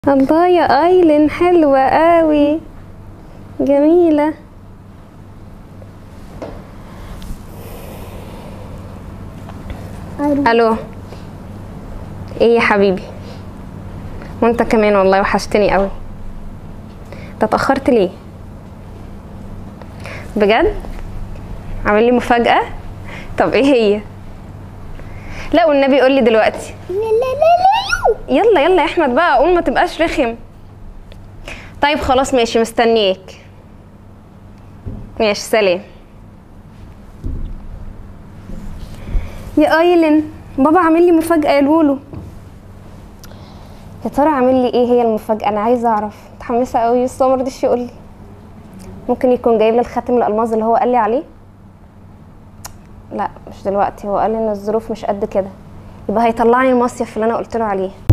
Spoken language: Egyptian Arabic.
الله يا ايلين حلوة قوي جميلة الو ايه يا حبيبي وانت كمان والله وحشتني قوي انت اتاخرت ليه بجد عامل لي مفاجاه طب ايه هي لا والنبي قول لي دلوقتي لا لا لا لا يلا يلا يا احمد بقى قول ما تبقاش رخم طيب خلاص ماشي مستنياك ماشي سلام يا ايلين بابا عامل لي مفاجاه يا لولو يا ترى عامل لي ايه هي المفاجاه انا عايزه اعرف متحمسه قوي بس هو ما رضيش يقول لي ممكن يكون جايب لي الخاتم الالماظ اللي هو قال لي عليه لا مش دلوقتي هو قال لي ان الظروف مش قد كده يبقى هيطلعني المصيف اللي انا قلت له عليه